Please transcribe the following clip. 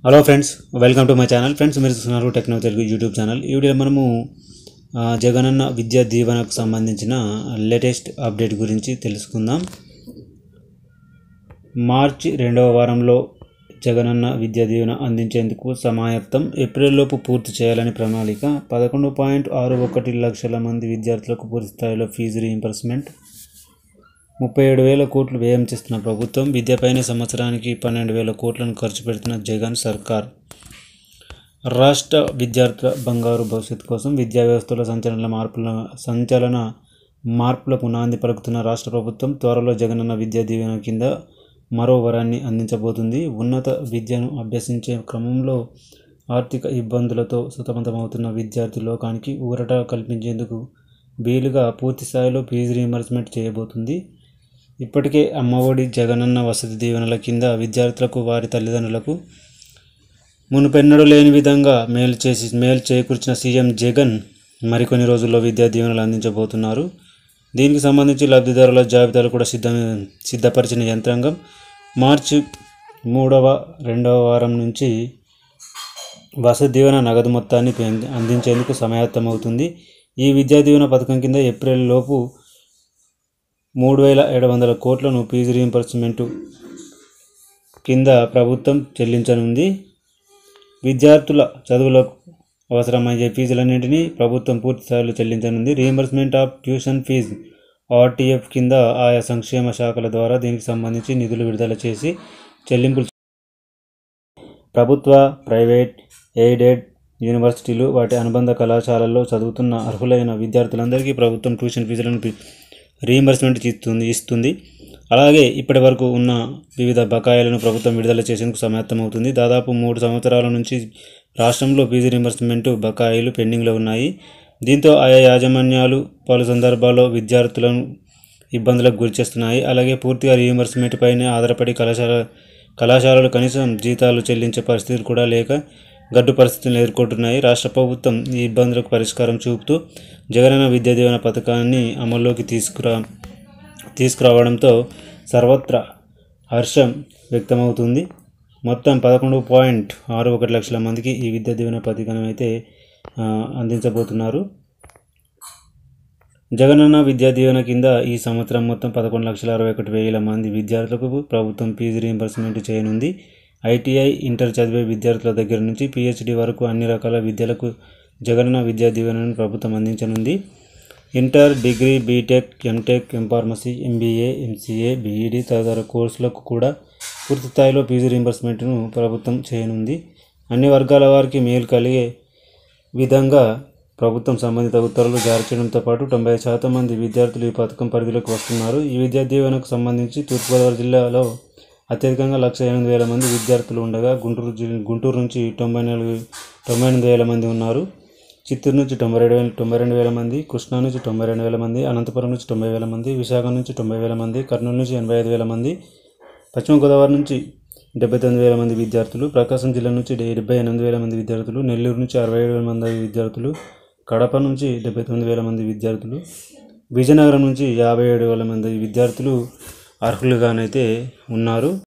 hello friends welcome to my channel friends మీరు చూస్తున్నారు techno Telugu YouTube channel ఈ వీడియోలో మనము ఆ, జగనన్న విద్యా దీవెనకు సంబంధించిన లేటెస్ట్ అప్డేట్ గురించి తెలుసుకుందాం మార్చి రెండవ వారంలో జగనన్న విద్యా దీవెన అందించేందుకు సమాయత్తం ఏప్రిల్లోపు పూర్తి చేయాలని ప్రణాళిక పదకొండు పాయింట్ ఆరు ఒకటి లక్షల మంది విద్యార్థులకు పూర్తి స్థాయిలో ఫీజు రీయింబర్స్మెంట్ ముప్పై ఏడు వేల కోట్లు వ్యయం చేస్తున్న ప్రభుత్వం విద్యపైనే సంవత్సరానికి పన్నెండు వేల కోట్లను ఖర్చు పెడుతున్న జగన్ సర్కార్ రాష్ట్ర విద్యార్థుల బంగారు భవిష్యత్తు కోసం విద్యా వ్యవస్థలో సంచలన మార్పుల సంచలన మార్పులకు నాంది పలుకుతున్న రాష్ట్ర ప్రభుత్వం త్వరలో జగనన్న విద్యా దీవెన కింద మరో వరాన్ని అందించబోతుంది ఉన్నత విద్యను అభ్యసించే క్రమంలో ఆర్థిక ఇబ్బందులతో సతమతమవుతున్న విద్యార్థి లోకానికి ఊరట కల్పించేందుకు వీలుగా పూర్తి స్థాయిలో ఫీజు రీయింబర్స్మెంట్ చేయబోతుంది ఇప్పటికే అమ్మఒడి జగనన్న వసతి దీవెనల కింద విద్యార్థులకు వారి తల్లిదండ్రులకు మునుపెన్నడూ లేని విధంగా మేలు చేసి మేలు చేకూర్చిన సీఎం జగన్ మరికొన్ని రోజుల్లో విద్యా దీవెనలు అందించబోతున్నారు దీనికి సంబంధించి లబ్ధిదారుల జాబితాలు కూడా సిద్ధ సిద్ధపరిచిన యంత్రాంగం మార్చి మూడవ రెండవ వారం నుంచి వసతి దీవెన నగదు మొత్తాన్ని పెం- అందించేందుకు సమాయత్తమవుతుంది ఈ విద్యా దీవెన పథకం కింద ఏప్రిల్ లోపు మూడు వేల ఏడు వందల కోట్లను ఫీజు రీయింబర్స్మెంట్ కింద ప్రభుత్వం చెల్లించనుంది విద్యార్థుల చదువులకు అవసరమయ్యే ఫీజులన్నింటినీ ప్రభుత్వం పూర్తి స్థాయిలో చెల్లించనుంది reimbursement of tuition fee RTF కింద ఆయా సంక్షేమ శాఖల ద్వారా దీనికి సంబంధించి నిధులు విడుదల చేసి చెల్లింపులు ప్రభుత్వ ప్రైవేట్ ఎయిడెడ్ యూనివర్సిటీలు వాటి అనుబంధ కళాశాలల్లో చదువుతున్న అర్హులైన విద్యార్థులందరికీ ప్రభుత్వం ట్యూషన్ ఫీజులను పి- రీయింబర్స్మెంట్ ఇస్తుంది ఇస్తుంది అలాగే ఇప్పటి వరకు ఉన్న వివిధ బకాయిలను ప్రభుత్వం విడుదల చేసేందుకు సమాయత్తమవుతుంది దాదాపు మూడు సంవత్సరాల నుంచి రాష్ట్రంలో ఫీజు రీయింబర్స్మెంట్ బకాయిలు పెండింగ్లో ఉన్నాయి దీంతో ఆయా యాజమాన్యాలు పలు సందర్భాల్లో విద్యార్థులను ఇబ్బందులకు గురిచేస్తున్నాయి అలాగే పూర్తిగా రీయింబర్స్మెంట్ పైనే ఆధారపడి కళాశాల కళాశాలలు కనీసం జీతాలు చెల్లించే పరిస్థితులు కూడా లేక గడ్డు పరిస్థితులను ఎదుర్కొంటున్నాయి రాష్ట్ర ప్రభుత్వం ఈ ఇబ్బందులకు పరిష్కారం చూపుతూ జగనన్న విద్యా దీవెన పథకాన్ని అమల్లోకి తీసుకురా తీసుకురావడంతో సర్వత్రా హర్షం వ్యక్తమవుతుంది మొత్తం పదకొండు పాయింట్ ఆరు ఒకటి లక్షల మందికి ఈ విద్యా దీవెన పథకం అయితే ఆ, అందించబోతున్నారు జగనన్న విద్యా దీవెన కింద ఈ సంవత్సరం మొత్తం పదకొండు లక్షల అరవై ఒకటి వేల మంది విద్యార్థులకు ప్రభుత్వం ఫీజు రీయింబర్స్మెంట్ చేయనుంది ఐటీఐ ఇంటర్ చదివే విద్యార్థుల దగ్గర నుంచి పిహెచ్డి వరకు అన్ని రకాల విద్యలకు జగనన్న విద్యా దీవెనను ప్రభుత్వం అందించనుంది inter degree BTech MTech MPharmacy MBA MCA BEd తదితర కోర్సులకు కూడా పూర్తి స్థాయిలో ఫీజు రీయింబర్స్మెంట్ను ప్రభుత్వం చేయనుంది అన్ని వర్గాల వారికి మేలు కలిగే విధంగా ప్రభుత్వం సంబంధిత ఉత్తర్వులు జారీ చేయడంతో పాటు తొంభై శాతం మంది విద్యార్థులు ఈ పథకం పరిధిలోకి వస్తున్నారు ఈ విద్యా దీవెనకు సంబంధించి తూర్పుగోదావరి జిల్లాలో అత్యధికంగా లక్ష ఎనిమిది వేల మంది విద్యార్థులు ఉండగా గుంటూరు జిల్లా గుంటూరు నుంచి తొంభై నాలుగు తొంభై ఎనిమిది వేల మంది ఉన్నారు చిత్తూరు నుంచి తొంభై రెండు వేల తొంభై రెండు వేల మంది కృష్ణా నుంచి తొంభై రెండు వేల మంది అనంతపురం నుంచి తొంభై వేల మంది విశాఖ నుంచి తొంభై వేల మంది కర్నూలు నుంచి ఎనభై ఐదు వేల మంది పశ్చిమ గోదావరి నుంచి డెబ్బై తొమ్మిది వేల మంది విద్యార్థులు ప్రకాశం జిల్లా నుంచి డె- డెబ్బై ఎనిమిది వేల మంది విద్యార్థులు నెల్లూరు నుంచి అరవై ఏడు వేల మంది విద్యార్థులు కడప నుంచి డెబ్బై తొమ్మిది వేల మంది విద్యార్థులు విజయనగరం నుంచి యాభై ఏడు వేల మంది విద్యార్థులు అర్హులుగానైతే ఉన్నారు